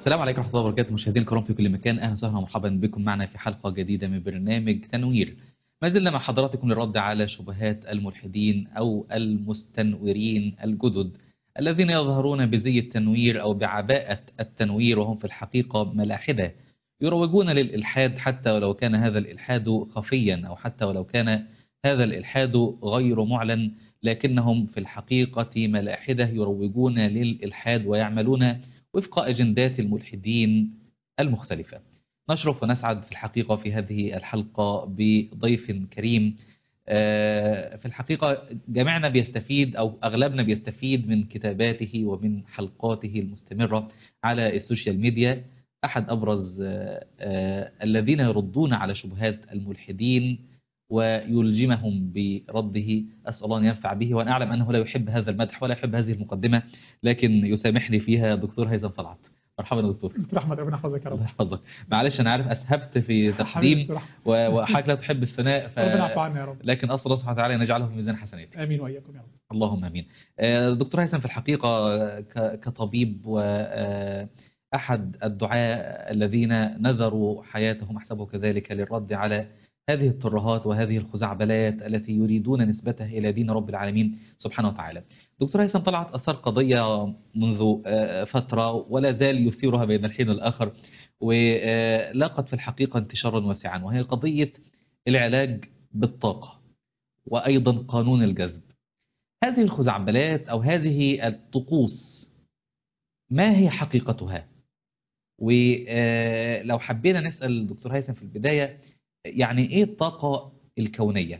السلام عليكم ورحمة الله وبركاته مشاهدينا الكرام في كل مكان أهلا وسهلا ومرحبا بكم معنا في حلقة جديدة من برنامج تنوير ما زلنا مع حضراتكم للرد على شبهات الملحدين أو المستنورين الجدد الذين يظهرون بزي التنوير أو بعباءة التنوير وهم في الحقيقة ملاحدة يروجون للإلحاد حتى ولو كان هذا الإلحاد خفيا أو حتى ولو كان هذا الإلحاد غير معلن لكنهم في الحقيقة ملاحدة يروجون للإلحاد ويعملون وفق أجندات الملحدين المختلفة نشرف ونسعد في الحقيقة في هذه الحلقة بضيف كريم آه، في الحقيقة جميعنا بيستفيد أو أغلبنا بيستفيد من كتاباته ومن حلقاته المستمرة على السوشيال ميديا أحد أبرز آه، آه، الذين يردون على شبهات الملحدين ويلجمهم برده أسأل الله أن ينفع به وأنا أعلم أنه لا يحب هذا المدح ولا يحب هذه المقدمة لكن يسامحني فيها دكتور هيثم طلعت مرحبا يا دكتور دكتور احمد ربنا يحفظك يا الله رب يحفظك معلش أنا عارف أسهبت في حبيبي تقديم دكتور أحمد. و- وحضرتك لا تحب الثناء ف... ربنا يعفو عنا يا رب لكن أسأل الله سبحانه وتعالى أن يجعله في ميزان حسناتك امين واياكم يا رب اللهم امين. آه، دكتور هيثم في الحقيقه ك- كطبيب واحد الدعاة الذين نذروا حياتهم احسبه كذلك للرد على هذه الترهات وهذه الخزعبلات التي يريدون نسبتها الى دين رب العالمين سبحانه وتعالى. دكتور هيثم طلعت اثار قضيه منذ آه، فتره ولا زال يثيرها بين الحين والاخر ولاقت في الحقيقه انتشارا واسعا وهي قضيه العلاج بالطاقه وايضا قانون الجذب. هذه الخزعبلات أو هذه الطقوس ما هي حقيقتها ولو حبينا نسأل الدكتور هيثم في البداية يعني إيه الطاقة الكونية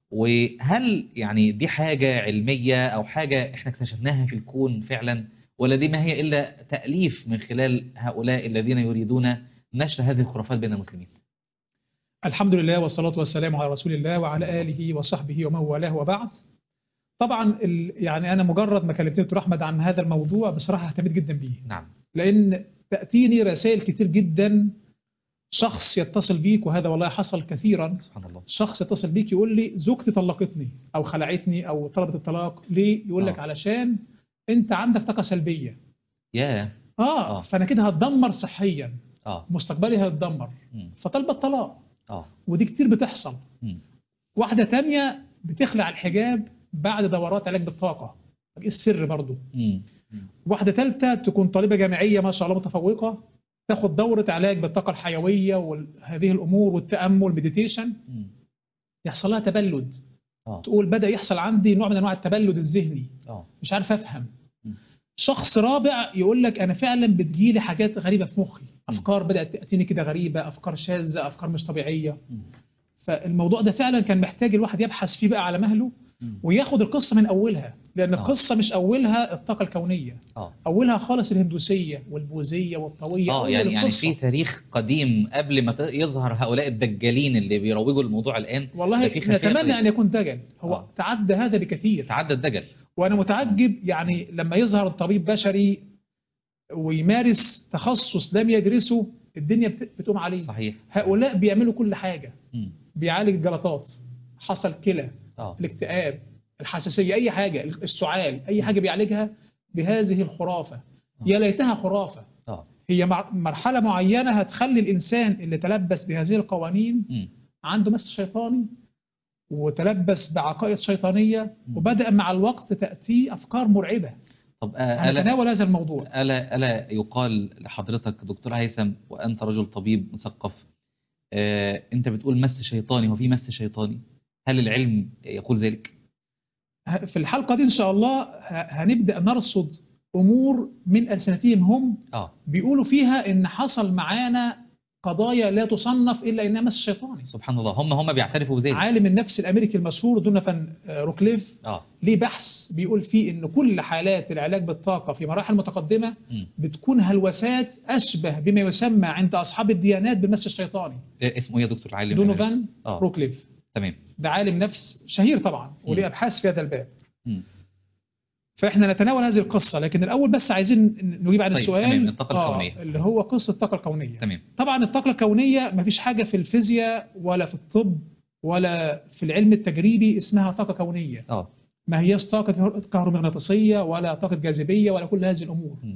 وهل يعني دي حاجة علمية أو حاجة إحنا اكتشفناها في الكون فعلا ولا دي ما هي إلا تأليف من خلال هؤلاء الذين يريدون نشر هذه الخرافات بين المسلمين الحمد لله والصلاه والسلام على رسول الله وعلى اله وصحبه ومن والاه وبعد طبعا ال... يعني انا مجرد ما كلمتني دكتور احمد عن هذا الموضوع بصراحه اهتميت جدا بيه نعم لان تاتيني رسائل كتير جدا شخص يتصل بيك وهذا والله حصل كثيرا سبحان الله شخص يتصل بيك يقول لي زوجتي طلقتني او خلعتني او طلبت الطلاق ليه يقول لك آه. علشان انت عندك طاقه سلبيه يا اه آه. فانا كده هتدمر صحيا آه مستقبلي هيتدمر مم. فطالبه الطلاق آه ودي كتير بتحصل مم. واحده تانية بتخلع الحجاب بعد دورات علاج بالطاقه ايه السر برضو مم. واحده ثالثه تكون طالبه جامعيه ما شاء الله متفوقه تاخد دوره علاج بالطاقه الحيويه وهذه الامور والتامل مديتيشن مم. يحصل لها تبلد آه تقول بدا يحصل عندي نوع من انواع التبلد الذهني آه مش عارف افهم مم. شخص رابع يقول لك انا فعلا بتجيلي حاجات غريبه في مخي افكار بدات تاتيني كده غريبه افكار شاذه افكار مش طبيعيه مم. فالموضوع ده فعلا كان محتاج الواحد يبحث فيه بقى على مهله مم. وياخد القصه من اولها لان آه. القصه مش اولها الطاقه الكونيه آه اولها خالص الهندوسيه والبوذيه والطويه اه أول يعني يعني القصة. في تاريخ قديم قبل ما ت- يظهر هؤلاء الدجالين اللي بيروجوا الموضوع الان والله ده في خلفية نتمنى قديمة. ان يكون دجل هو آه. تعدى هذا بكثير تعدى الدجل وانا متعجب يعني لما يظهر طبيب بشري ويمارس تخصص لم يدرسه الدنيا بت- بتقوم عليه صحيح هؤلاء بيعملوا كل حاجه مم. بيعالج الجلطات حصل كلى اه الاكتئاب الحساسيه اي حاجه السعال اي حاجه بيعالجها بهذه الخرافه يا ليتها خرافه اه هي مع- مرحله معينه هتخلي الانسان اللي تلبس بهذه القوانين مم. عنده مس شيطاني وتلبس بعقائد شيطانيه مم. وبدا مع الوقت تاتيه افكار مرعبه طب آه، الا هنتناول هذا الموضوع الا الا يقال لحضرتك دكتور هيثم وانت رجل طبيب مثقف آه انت بتقول مس شيطاني هو في مس شيطاني هل العلم يقول ذلك؟ ه- في الحلقه دي ان شاء الله ه- هنبدا نرصد امور من السنتين هم اه بيقولوا فيها ان حصل معانا قضايا لا تصنف الا انها مس شيطاني سبحان الله هم هم بيعترفوا بذلك عالم النفس الامريكي المشهور دونيفان آه، روكليف اه ليه بحث بيقول فيه ان كل حالات العلاج بالطاقه في مراحل متقدمه مم. بتكون هلوسات اشبه بما يسمى عند اصحاب الديانات بالمس الشيطاني إيه اسمه ايه يا دكتور العالم دونوفان اه روكليف تمام ده عالم نفس شهير طبعا وليه مم. ابحاث في هذا الباب مم. فاحنا نتناول هذه القصه لكن الاول بس عايزين نجيب عن طيب، السؤال تمام، الطاقة الكونية. اللي هو قصه الطاقه الكونيه تمام طبعا الطاقه الكونيه ما فيش حاجه في الفيزياء ولا في الطب ولا في العلم التجريبي اسمها طاقه كونيه اه ما هياش طاقه كهرومغناطيسيه ولا طاقه جاذبيه ولا كل هذه الامور مم.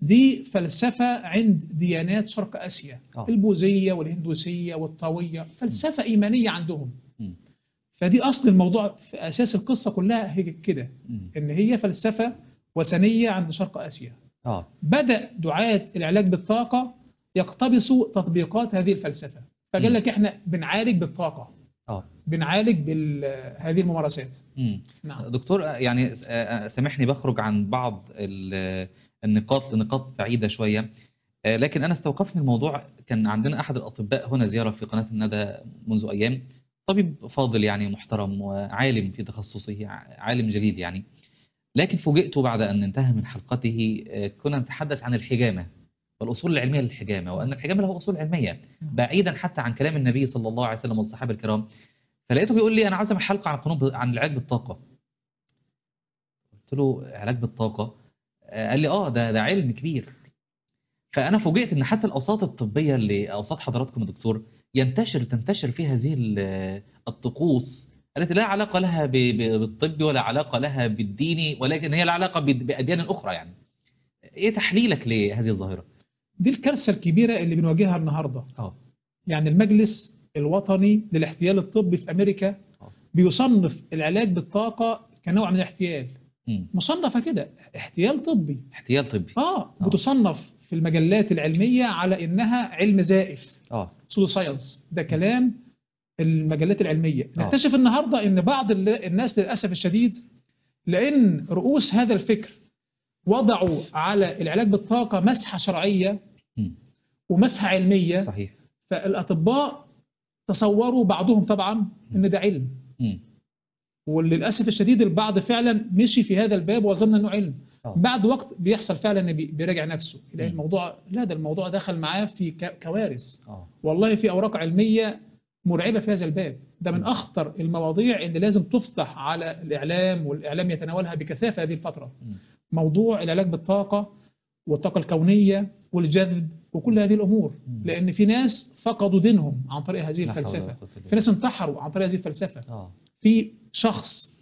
دي فلسفة عند ديانات شرق آسيا آه. البوذية والهندوسية والطاوية فلسفة إيمانية عندهم مم. فدي أصل الموضوع في أساس القصة كلها هي كده مم. إن هي فلسفة وثنية عند شرق آسيا اه بدأ دعاة العلاج بالطاقة يقتبسوا تطبيقات هذه الفلسفة فقال مم. لك إحنا بنعالج بالطاقة اه بنعالج بهذه الممارسات مم. نعم دكتور يعني آه، آه، سامحني بخرج عن بعض ال- النقاط لنقاط بعيدة شوية آه، لكن أنا استوقفني الموضوع كان عندنا أحد الأطباء هنا زيارة في قناة الندى منذ أيام طبيب فاضل يعني محترم وعالم في تخصصه ع- عالم جليل يعني لكن فوجئت بعد أن انتهى من حلقته آه، كنا نتحدث عن الحجامة والأصول العلمية للحجامة وأن الحجامة له أصول علمية بعيدا حتى عن كلام النبي صلى الله عليه وسلم والصحابة الكرام فلقيته بيقول لي أنا عاوز أعمل حلقة عن قانون عن العلاج بالطاقة قلت له علاج بالطاقة آه، قال لي اه ده ده علم كبير فانا فوجئت ان حتى الاوساط الطبيه اللي اوساط حضراتكم يا دكتور ينتشر تنتشر في هذه ال- الطقوس التي لا علاقه لها ب- ب- بالطب ولا علاقه لها بالديني ولكن هي لها علاقه ب- باديان اخرى يعني ايه تحليلك لهذه الظاهره دي الكارثة الكبيرة اللي بنواجهها النهاردة اه يعني المجلس الوطني للاحتيال الطبي في أمريكا آه. بيصنف العلاج بالطاقة كنوع من الاحتيال مم. مصنفة كده احتيال طبي احتيال طبي اه بتصنف في المجلات العلمية على إنها علم زائف اه سودو ساينس ده كلام المجلات العلمية آه. نكتشف النهاردة إن بعض ال- الناس للأسف الشديد لأن رؤوس هذا الفكر وضعوا على العلاج بالطاقة مسحة شرعية مم. ومسحة علمية صحيح فالأطباء تصوروا بعضهم طبعا إن ده علم مم. وللأسف الشديد البعض فعلا مشي في هذا الباب وظن أنه علم آه. بعد وقت بيحصل فعلا إن بي- بيراجع نفسه يلاقي مم. الموضوع لا ده الموضوع دخل معاه في ك- كوارث اه والله في أوراق علمية مرعبة في هذا الباب ده من مم. أخطر المواضيع اللي لازم تفتح على الإعلام والإعلام يتناولها بكثافة هذه الفترة مم. موضوع العلاج بالطاقة والطاقة الكونية والجذب وكل هذه الأمور مم. لأن في ناس فقدوا دينهم عن طريق هذه لا حول ولا الفلسفة قوة إلا في ناس انتحروا عن طريق هذه الفلسفة بالله. اه في شخص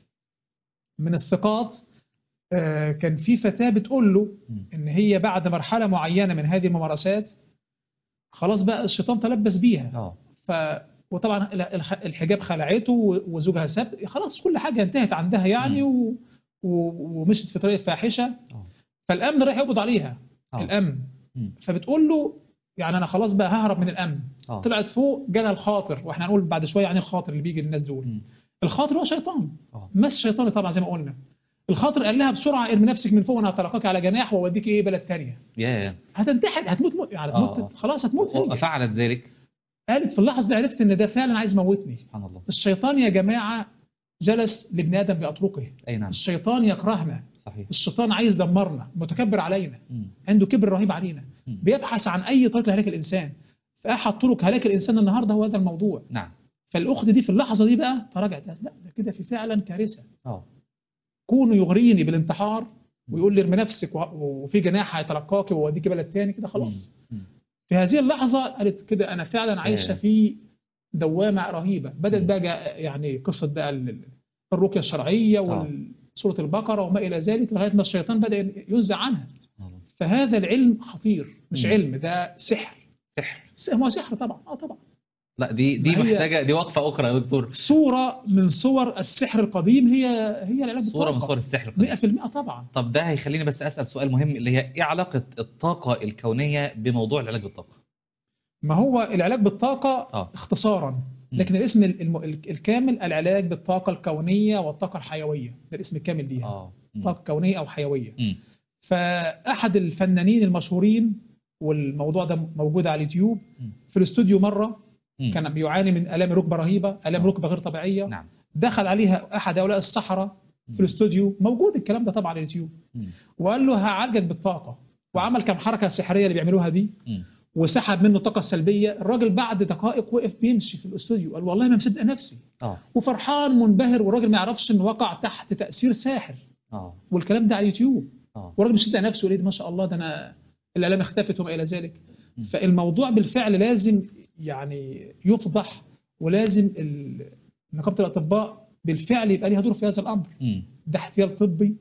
من الثقات آه، كان في فتاة بتقول له مم. إن هي بعد مرحلة معينة من هذه الممارسات خلاص بقى الشيطان تلبس بيها اه ف وطبعا ال- الخ- الحجاب خلعته و- وزوجها ساب خلاص كل حاجة انتهت عندها يعني مم. و... و... ومشت في طريق فاحشة اه فالأمن راح يقبض عليها آه. الأمن مم. فبتقول له يعني أنا خلاص بقى ههرب من الأمن اه طلعت فوق جالها الخاطر واحنا هنقول بعد شوية عن الخاطر اللي بيجي للناس دول مم. الخاطر هو شيطان اه مس شيطاني طبعا زي ما قلنا الخاطر قال لها بسرعة ارمي نفسك من فوق وانا هطلقك على جناح واوديك ايه بلد تانية يا هتنتحر هتموت موت يعني آه، هتموت آه. خلاص هتموت هي فعلت ذلك قالت في اللحظة دي عرفت ان ده فعلا عايز يموتني سبحان الله الشيطان يا جماعة جلس لابن ادم بأطرقه اي نعم الشيطان يكرهنا صحيح الشيطان عايز يدمرنا متكبر علينا مم. عنده كبر رهيب علينا مم. بيبحث عن اي طريق لهلاك الانسان فاحد طرق هلاك الانسان النهارده هو هذا الموضوع نعم فالاخت دي في اللحظه دي بقى تراجعت قالت لا ده كده في فعلا كارثه اه كونه يغريني بالانتحار ويقول لي ارمي نفسك و- وفي جناح هيتلقاك ويوديك بلد تاني كده خلاص مم. مم. في هذه اللحظه قالت كده انا فعلا عايشه آه. في دوامه رهيبه بدات مم. بقى جا- يعني قصه بقى ال- الرقيه الشرعيه آه. وسوره البقره وما الى ذلك لغايه ما الشيطان بدا ينزع عنها سبحان الله فهذا العلم خطير مش مم. علم ده سحر سحر س- هو سحر طبعا اه طبعا لا دي دي ما هي- محتاجه دي وقفه اخرى يا دكتور صوره من صور السحر القديم هي هي العلاج صوره من صور بالطاقه السحر القديم. 100% طبعا طب ده هيخليني بس اسال سؤال مهم اللي هي ايه علاقه الطاقه الكونيه بموضوع العلاج بالطاقه ما هو العلاج بالطاقه اه اختصارا مم. لكن الاسم الم- الكامل العلاج بالطاقه الكونيه والطاقه الحيويه ده الاسم الكامل ليها اه مم. طاقه كونيه او حيويه مم. فاحد الفنانين المشهورين والموضوع ده موجود على اليوتيوب مم. في الاستوديو مره مم. كان بيعاني من الام ركبه رهيبه الام آه. ركبه غير طبيعيه نعم دخل عليها احد هؤلاء السحره مم. في الاستوديو موجود الكلام ده طبعا على اليوتيوب مم. وقال له هعالجك بالطاقه وعمل كام حركه سحريه اللي بيعملوها دي مم. وسحب منه الطاقه السلبيه الراجل بعد دقائق وقف بيمشي في الاستوديو قال والله ما مصدق نفسي اه وفرحان منبهر والراجل ما يعرفش انه وقع تحت تاثير ساحر اه والكلام ده على اليوتيوب اه والراجل مش مصدق نفسه يقول إيه ده ما شاء الله ده انا الالام اختفت وما الى ذلك مم. فالموضوع بالفعل لازم يعني يفضح ولازم ال- نقابه الاطباء بالفعل يبقى ليها دور في هذا الامر مم. ده احتيال طبي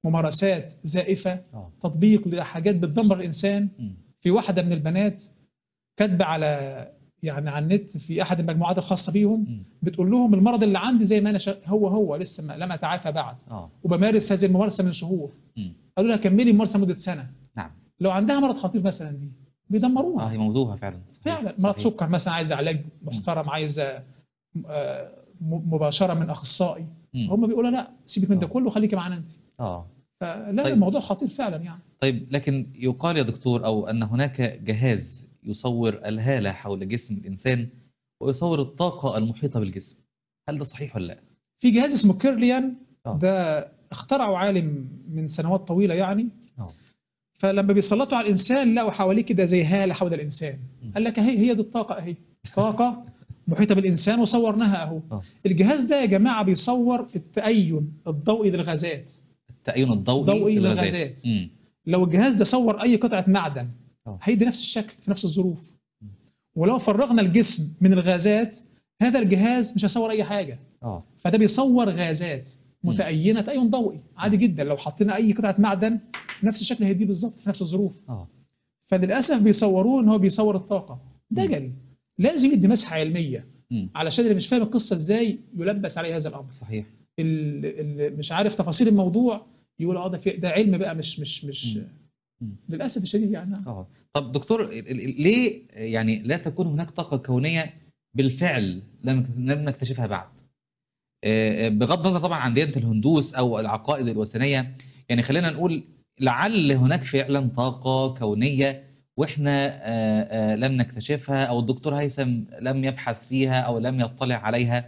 ممارسات زائفه اه تطبيق لحاجات بتدمر الانسان مم. في واحده من البنات كاتبه على يعني على النت في احد المجموعات الخاصه بيهم مم. بتقول لهم المرض اللي عندي زي ما انا شا... هو هو لسه ما لم اتعافى بعد اه وبمارس هذه الممارسه من شهور مم. قالوا لها كملي الممارسه مدة سنة نعم لو عندها مرض خطير مثلا دي اه بيدمروها هي موضوعها فعلا صحيح. فعلا مرض صحيح. سكر مثلا عايزة علاج محترم عايزة آه، م- مباشرة من أخصائي مم. هم بيقولوا لا سيبك من ده آه. كله خليكي معانا أنت اه فلا طيب. طيب. الموضوع خطير فعلا يعني طيب لكن يقال يا دكتور او ان هناك جهاز يصور الهالة حول جسم الانسان ويصور الطاقة المحيطة بالجسم هل ده صحيح ولا لا؟ في جهاز اسمه كيرليان آه. ده اخترعه عالم من سنوات طويلة يعني اه فلما بيسلطوا على الإنسان لقوا حواليه كده زي هالة حول الإنسان مم. قال لك اهي هي دي الطاقة اهي طاقة محيطة بالإنسان وصورناها أهو آه. الجهاز ده يا جماعة بيصور التأين الضوئي للغازات التأين الضوئي ضوئي للغازات. للغازات. مم. لو الجهاز ده صور أي قطعة معدن آه. هيدي نفس الشكل في نفس الظروف مم. ولو فرغنا الجسم من الغازات هذا الجهاز مش هيصور أي حاجة اه فده بيصور غازات مم. متأينة تأين ضوئي عادي جدا لو حطينا أي قطعة معدن نفس الشكل هيديه بالظبط في نفس الظروف اه فللأسف بيصوروه إن هو بيصور الطاقة مم. دجل لازم يدي مسحة علمية مم. علشان اللي مش فاهم القصة إزاي يلبس عليه هذا الأمر صحيح اللي اللي مش عارف تفاصيل الموضوع يقول اه ده في- ده علم بقى مش مش مش مم. مم. للاسف الشديد يعني اه طب دكتور ال- ال- ليه يعني لا تكون هناك طاقة كونية بالفعل لم لم نكتشفها بعد؟ آه، آه، بغض النظر طبعا عن ديانة الهندوس او العقائد الوثنية يعني خلينا نقول لعل هناك فعلا طاقة كونية واحنا آه، آه، لم نكتشفها او الدكتور هيثم لم يبحث فيها او لم يطلع عليها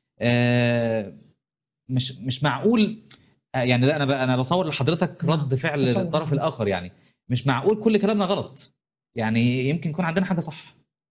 آه، مش مش معقول آه، يعني ده انا ب- انا بصور لحضرتك نعم، رد فعل تصور. الطرف الاخر يعني مش معقول كل كلامنا غلط يعني يمكن يكون عندنا حاجة صح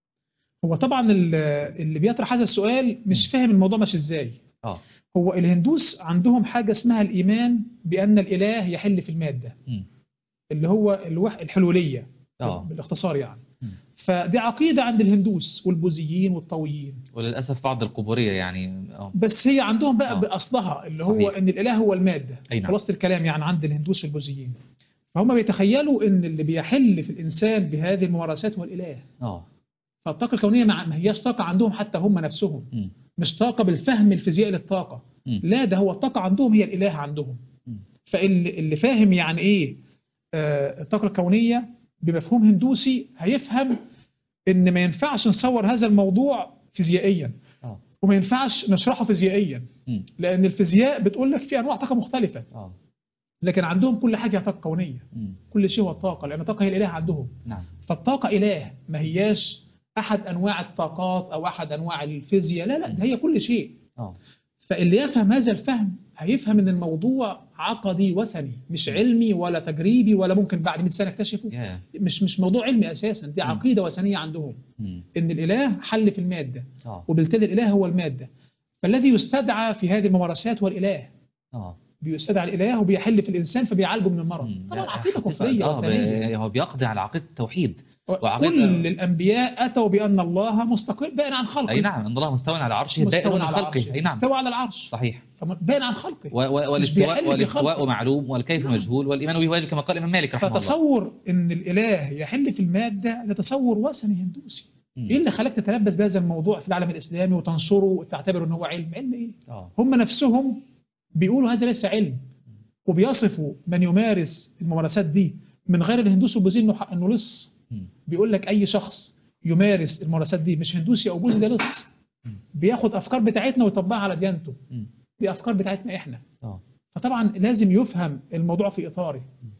هو طبعا ال- اللي بيطرح هذا السؤال مش فاهم الموضوع ماشي ازاي اه هو الهندوس عندهم حاجه اسمها الايمان بان الاله يحل في الماده مم. اللي هو الوح الحلوليه اه بالاختصار يعني مم. فدي عقيده عند الهندوس والبوذيين والطويين وللاسف بعض القبوريه يعني اه بس هي عندهم بقى آه. باصلها اللي هو صحيح. ان الاله هو الماده أي نعم. خلاصه الكلام يعني عند الهندوس والبوذيين فهم بيتخيلوا ان اللي بيحل في الانسان بهذه الممارسات هو الاله اه فالطاقه الكونيه مع- ما هياش طاقه عندهم حتى هم نفسهم مم. مش طاقه بالفهم الفيزيائي للطاقه مم. لا ده هو الطاقه عندهم هي الاله عندهم مم. فاللي اللي فاهم يعني ايه آه، الطاقه الكونيه بمفهوم هندوسي هيفهم ان ما ينفعش نصور هذا الموضوع فيزيائيا اه وما ينفعش نشرحه فيزيائيا مم. لان الفيزياء بتقول لك في انواع طاقه مختلفه اه لكن عندهم كل حاجه طاقه كونيه مم. كل شيء هو الطاقه لان الطاقه هي الاله عندهم نعم فالطاقه اله ما هياش احد انواع الطاقات او احد انواع الفيزياء لا لا ده هي كل شيء اه فاللي يفهم هذا الفهم هيفهم ان الموضوع عقدي وثني مش علمي ولا تجريبي ولا ممكن بعد 100 سنه اكتشفه يا مش مش موضوع علمي اساسا دي مم. عقيده وثنيه عندهم مم. ان الاله حل في الماده اه وبالتالي الاله هو الماده فالذي يستدعى في هذه الممارسات هو الاله اه بيستدعى الاله وبيحل في الانسان فبيعالجه من المرض مم. طبعا لا، عقيده حقيقة- كفريه اه وثنيه ب- هو بيقضي على عقيده التوحيد وعقيدة- كل الانبياء اتوا بان الله مستقل بائن عن خلقه اي نعم ان الله مستوى على عرشه مستوى دائر من على خلقه عرشه اي نعم استوى على العرش صحيح بائن عن خلقه و- و- مش والاستواء بيحل والاستواء بخلقه. معلوم والكيف نعم. مجهول والايمان به واجب كما قال الامام مالك رحمه الله فتصور ان الاله يحل في الماده ده تصور وثني هندوسي مم. ايه اللي خلاك تتلبس بهذا الموضوع في العالم الاسلامي وتنشره وتعتبره ان هو علم علم ايه اه هم نفسهم بيقولوا هذا ليس علم وبيصفوا من يمارس الممارسات دي من غير الهندوس والبوذيين انه انه لص مم. بيقول لك اي شخص يمارس الممارسات دي مش هندوسي او بوذي ده لص مم. بياخد افكار بتاعتنا ويطبقها على ديانته مم. دي افكار بتاعتنا احنا اه فطبعا لازم يفهم الموضوع في اطاره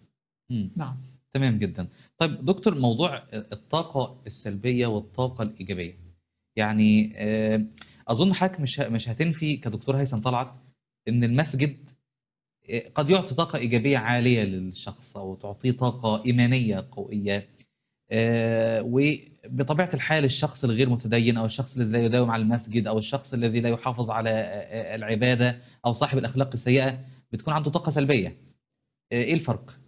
مم. نعم تمام جدا طيب دكتور موضوع الطاقة السلبية والطاقة الإيجابية يعني آه، أظن حضرتك مش ه- مش هتنفي كدكتور هيثم طلعت إن المسجد آه، قد يعطي طاقة إيجابية عالية للشخص أو تعطيه طاقة إيمانية قوية آه، وبطبيعة الحال الشخص الغير متدين أو الشخص الذي لا يداوم على المسجد أو الشخص الذي لا يحافظ على آه، آه، العبادة أو صاحب الأخلاق السيئة بتكون عنده طاقة سلبية آه، إيه الفرق؟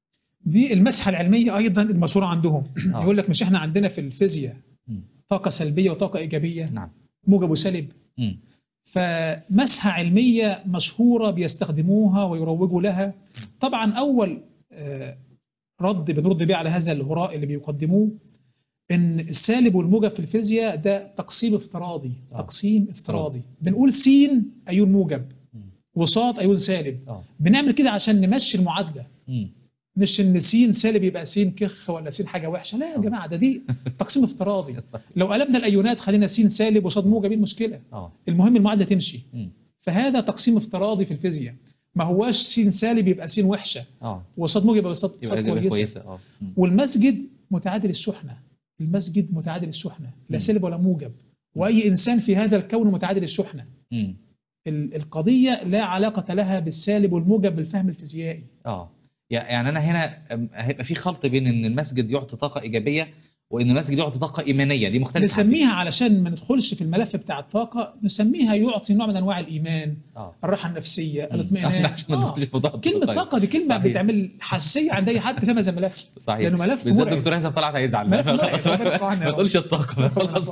دي المسحه العلميه ايضا المشهوره عندهم آه. يقول لك مش احنا عندنا في الفيزياء مم. طاقه سلبيه وطاقه ايجابيه نعم موجب وسالب مم. فمسحة علمية مشهورة بيستخدموها ويروجوا لها طبعا أول آه، رد بنرد بيه على هذا الهراء اللي بيقدموه ان السالب والموجب في الفيزياء ده تقسيم افتراضي آه. تقسيم افتراضي افتراضي. بنقول س ايون موجب مم. وصاد ايون سالب اه بنعمل كده عشان نمشي المعادله مم. مش ان س سالب يبقى س كخ ولا س حاجه وحشه لا يا آه. جماعه ده دي تقسيم افتراضي لو قلبنا الايونات خلينا س سالب وصاد موجب ايه المشكله اه المهم المعادله تمشي مم. فهذا تقسيم افتراضي في الفيزياء ما هواش س سالب يبقى س وحشه اه وصاد موجب يبقى صاد يبقى صاد إجابة كويسه كويسة اه مم. والمسجد متعادل الشحنة المسجد متعادل الشحنة لا مم. سالب ولا موجب وأي إنسان في هذا الكون متعادل الشحنة مم. ال- القضية لا علاقة لها بالسالب والموجب بالفهم الفيزيائي اه يع- يعني انا هنا أم، هيبقى في خلط بين ان المسجد يعطي طاقة ايجابية وان المسجد يعطي طاقة ايمانية دي مختلفة عن دي. نسميها علشان ما ندخلش في الملف بتاع الطاقة نسميها يعطي نوع من أنواع الإيمان اه الراحة النفسية مم. الاطمئنان عشان ما آه. ندخلش في موضوع كلمة الطاقة. طاقة دي كلمة صحيح. بتعمل حساسية عند أي حد فيها زي ملف صحيح لأنه ملف بالذات مرعب. دكتور هيثم طلعت هيزعل ملف خلاص. مرعب. ربنا يرفعنا يا ما رب. تقولش الطاقة خلاص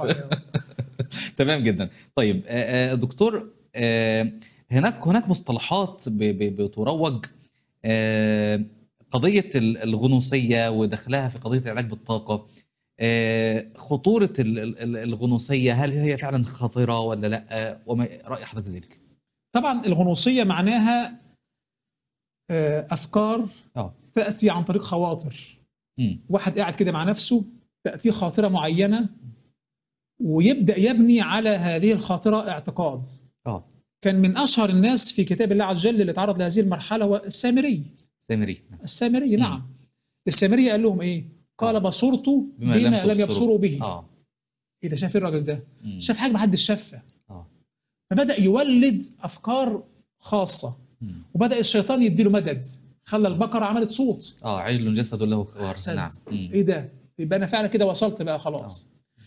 تمام جدا طيب آه، آه، دكتور آه، هناك هناك مصطلحات ب- ب- بتروج آه، قضية ال- الغنوصية ودخلها في قضية العلاج بالطاقة آه، خطورة ال- ال- ال- الغنوصية هل هي فعلا خطيرة ولا لا وما رأي حضرتك في ذلك؟ طبعا الغنوصية معناها آه، أفكار اه تأتي عن طريق خواطر مم. واحد قاعد كده مع نفسه تأتيه خاطرة معينة ويبدأ يبني على هذه الخاطرة اعتقاد اه كان من أشهر الناس في كتاب الله عز وجل اللي تعرض لهذه المرحلة هو السامري سامري السامري مم. نعم السامري قال لهم إيه قال آه. بصرت بما بما, لم لم تبصروا. يبصروا به اه إيه ده شاف إيه الراجل ده مم. شاف حاجة محدش شافها اه فبدأ يولد أفكار خاصة مم. وبدأ الشيطان يديله مدد خلى البقرة عملت صوت اه عجل جسد له خوار أحسنت. نعم مم. ايه ده يبقى انا فعلا كده وصلت بقى خلاص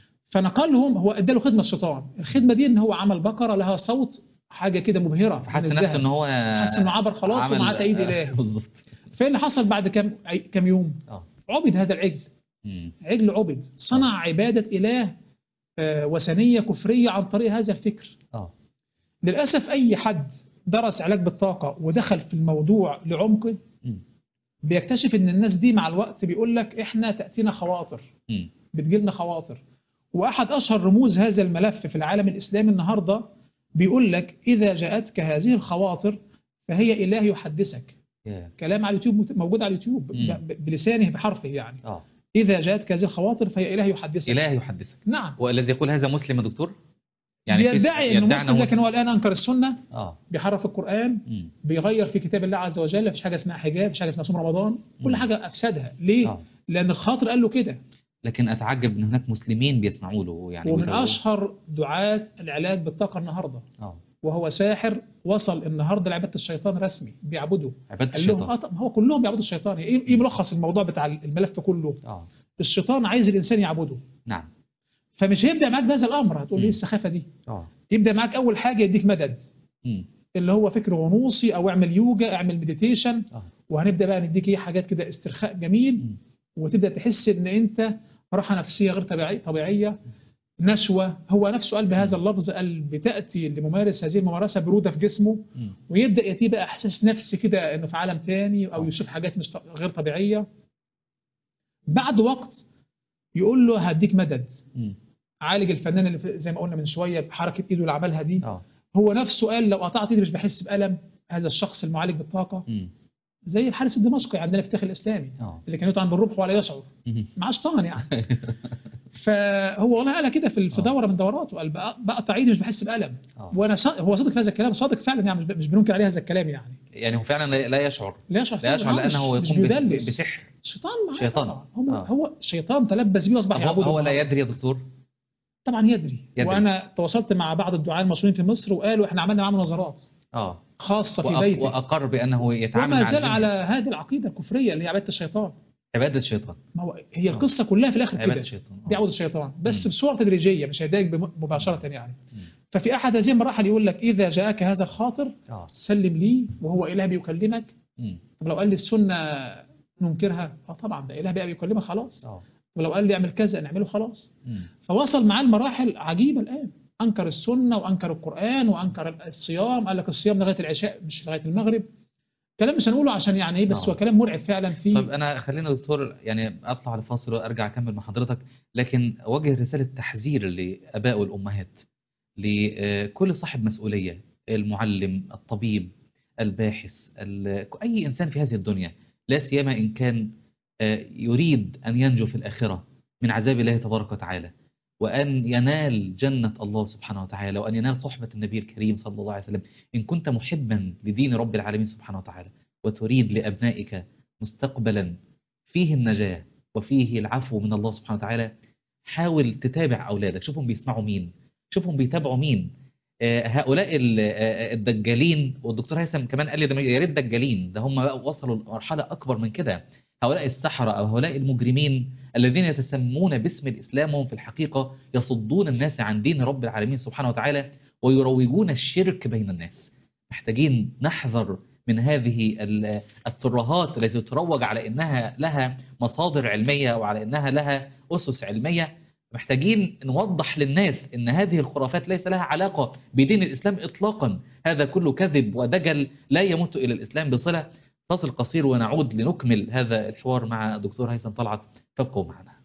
فنقلهم هو اداله خدمه الشيطان الخدمه دي ان هو عمل بقره لها صوت حاجه كده مبهره فحس من نفسه الذهب. ان هو حس انه عبر خلاص عمل- ومعاه تأييد الهي بالظبط فايه اللي حصل بعد كم أي- كم يوم اه عبد هذا العجل مم. عجل عبد صنع عباده اله آه، وثنيه كفريه عن طريق هذا الفكر اه للاسف اي حد درس علاج بالطاقه ودخل في الموضوع لعمقه مم. بيكتشف ان الناس دي مع الوقت بيقول لك احنا تاتينا خواطر مم. بتجيلنا خواطر واحد اشهر رموز هذا الملف في العالم الاسلامي النهارده بيقول لك اذا جاءتك هذه الخواطر فهي اله يحدثك يا. كلام على اليوتيوب موجود على اليوتيوب مم. ب- ب- بلسانه بحرفه يعني اه اذا جاءتك هذه الخواطر فهي اله يحدثك اله يحدثك نعم والذي يقول هذا مسلم يا دكتور يعني في- بيدعي انه يدعي مسلم لكن هو الان انكر السنه اه بيحرف القران مم. بيغير في كتاب الله عز وجل مفيش حاجه اسمها حجاب مفيش حاجه اسمها صوم رمضان كل مم. حاجه افسدها ليه اه لان الخاطر قال له كده لكن اتعجب ان هناك مسلمين بيسمعوا له يعني ومن ويدعوا- اشهر دعاة العلاج بالطاقه النهارده اه وهو ساحر وصل النهارده لعباده الشيطان رسمي بيعبده عباده قال لهم الشيطان اه طب هو كلهم بيعبدوا الشيطان ايه إيه ملخص الموضوع بتاع الملف كله اه الشيطان عايز الانسان يعبده نعم فمش هيبدا معاك بهذا الامر هتقول لي مم. ايه السخافه دي اه يبدا معاك اول حاجه يديك مدد مم. اللي هو فكر غنوصي او اعمل يوجا اعمل مديتيشن اه وهنبدا بقى نديك ايه حاجات كده استرخاء جميل مم. وتبدا تحس ان انت راحه نفسيه غير طبيعي طبيعيه نشوه هو نفسه قال بهذا اللفظ قال بتاتي لممارس هذه الممارسه بروده في جسمه مم. ويبدا ياتيه بقى احساس نفسي كده انه في عالم تاني او آه. يشوف حاجات مش ط- غير طبيعيه بعد وقت يقول له هديك مدد مم. عالج الفنان اللي في- زي ما قلنا من شويه بحركه ايده اللي عملها دي اه هو نفسه قال لو قطعت ايدي مش بحس بالم هذا الشخص المعالج بالطاقه مم. زي الحارس الدمشقي عندنا في التاريخ الاسلامي اه اللي كان يطعن بالربح ولا يشعر مم. معاش طعن يعني فهو والله قالها كده في في آه. دوره من دوراته قال بق- بقطع ايدي مش بحس بالم اه وانا صا- هو صادق في هذا الكلام صادق فعلا يعني مش ب- مش بننكر عليه هذا الكلام يعني يعني هو فعلا لا- لا يشعر لا يشعر لا فعلاً، يشعر آه، لانه هو مش- يقوم مش ب- بيدلس بسحر شيطان معاه شيطان. طبعاً. هو آه. هو شيطان تلبس بيه واصبح طب هو, يعبده هو لا النهاردة. يدري يا دكتور طبعا يدري. يدري. وانا تواصلت مع بعض الدعاة المشهورين في مصر وقالوا احنا عملنا معاه مناظرات اه خاصه في وأق- بيته واقر بانه يتعامل وما مع زال الجن. على هذه العقيده الكفريه اللي هي عباده الشيطان عباده الشيطان ما هو هي آه. القصه كلها في الاخر عباده كده الشيطان آه. بيعبد الشيطان بس مم. بصوره تدريجيه مش هيضايق بم- مباشره يعني مم. ففي احد هذه المراحل يقول لك اذا جاءك هذا الخاطر اه سلم لي وهو اله بيكلمك مم. طب لو قال لي السنه ننكرها اه طبعا ده اله بقى بيكلمك خلاص اه ولو قال لي اعمل كذا نعمله خلاص مم. فوصل معاه المراحل عجيبه الان انكر السنه وانكر القران وانكر الصيام قال لك الصيام لغايه العشاء مش لغايه المغرب كلام مش هنقوله عشان يعني ايه بس نعم. هو كلام مرعب فعلا في طيب انا خلينا دكتور يعني اطلع لفاصل وارجع اكمل مع حضرتك لكن اوجه رساله تحذير لاباء والامهات لكل صاحب مسؤوليه المعلم الطبيب الباحث ال- اي انسان في هذه الدنيا لا سيما ان كان آه، يريد ان ينجو في الاخره من عذاب الله تبارك وتعالى وان ينال جنه الله سبحانه وتعالى وان ينال صحبه النبي الكريم صلى الله عليه وسلم ان كنت محبا لدين رب العالمين سبحانه وتعالى وتريد لابنائك مستقبلا فيه النجاة وفيه العفو من الله سبحانه وتعالى حاول تتابع أولادك شوفهم بيسمعوا مين شوفهم بيتابعوا مين آه، هؤلاء ال- آه، الدجالين والدكتور هيثم كمان قال لي ده يا ريت دجالين ده هم بقى وصلوا لمرحلة أكبر من كده هؤلاء السحرة أو هؤلاء المجرمين الذين يتسمون باسم الإسلام وهم في الحقيقة يصدون الناس عن دين رب العالمين سبحانه وتعالى ويروجون الشرك بين الناس محتاجين نحذر من هذه ال- الترهات التي تروج على انها لها مصادر علميه وعلى انها لها اسس علميه محتاجين نوضح للناس ان هذه الخرافات ليس لها علاقه بدين الاسلام اطلاقا هذا كله كذب ودجل لا يمت الى الاسلام بصله فاصل قصير ونعود لنكمل هذا الحوار مع دكتور هيثم طلعت فابقوا معنا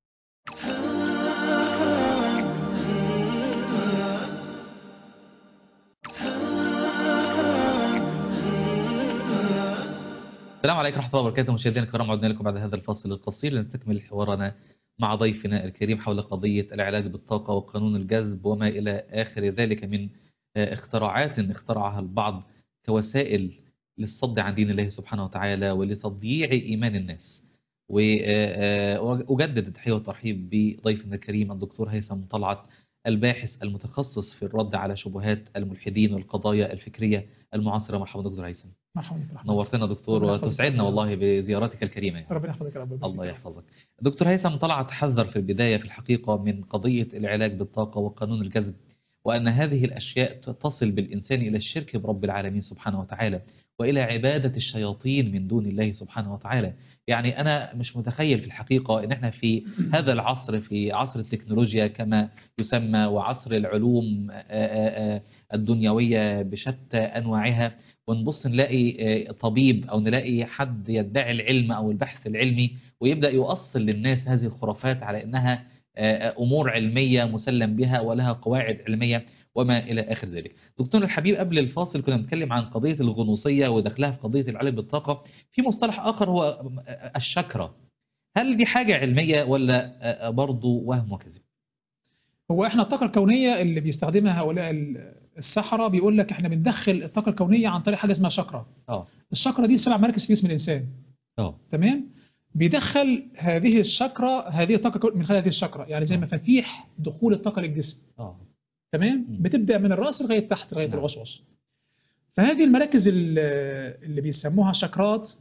السلام عليكم ورحمة الله وبركاته مشاهدينا الكرام عدنا لكم بعد هذا الفاصل القصير لنستكمل حوارنا مع ضيفنا الكريم حول قضية العلاج بالطاقة وقانون الجذب وما إلى آخر ذلك من آه، اختراعات اخترعها البعض كوسائل للصد عن دين الله سبحانه وتعالى ولتضييع إيمان الناس وأجدد التحية والترحيب بضيفنا الكريم الدكتور هيثم طلعت الباحث المتخصص في الرد على شبهات الملحدين والقضايا الفكرية المعاصرة مرحبا دكتور هيثم مرحبا بك رحمة نورتنا دكتور ربنا يحفظك. وتسعدنا والله بزيارتك الكريمة يعني. ربنا يحفظك يا رب الله يحفظك دكتور هيثم طلعت حذر في البداية في الحقيقة من قضية العلاج بالطاقة وقانون الجذب وأن هذه الأشياء تصل بالإنسان إلى الشرك برب العالمين سبحانه وتعالى وإلى عبادة الشياطين من دون الله سبحانه وتعالى يعني أنا مش متخيل في الحقيقة أن احنا في هذا العصر في عصر التكنولوجيا كما يسمى وعصر العلوم آه، آه، آه، الدنيوية بشتى أنواعها ونبص نلاقي آه، طبيب أو نلاقي حد يدعي العلم أو البحث العلمي ويبدأ يؤصل للناس هذه الخرافات على أنها آه، أمور علمية مسلم بها ولها قواعد علمية وما إلى آخر ذلك دكتور الحبيب قبل الفاصل كنا بنتكلم عن قضية الغنوصية ودخلها في قضية العلاج بالطاقة في مصطلح آخر هو الشكرة هل دي حاجة علمية ولا آه، برضه وهم وكذب هو احنا الطاقة الكونية اللي بيستخدمها هؤلاء ال- السحرة بيقول لك احنا بندخل الطاقة الكونية عن طريق حاجة اسمها شكرة اه الشكرة دي سبع مراكز في جسم الإنسان اه تمام بيدخل هذه الشكرة هذه الطاقة من خلال هذه الشكرة يعني زي آه. مفاتيح دخول الطاقة للجسم اه تمام مم. بتبدأ من الرأس لغاية تحت لغاية نعم. الوسوس فهذه المراكز ال- اللي بيسموها شكرات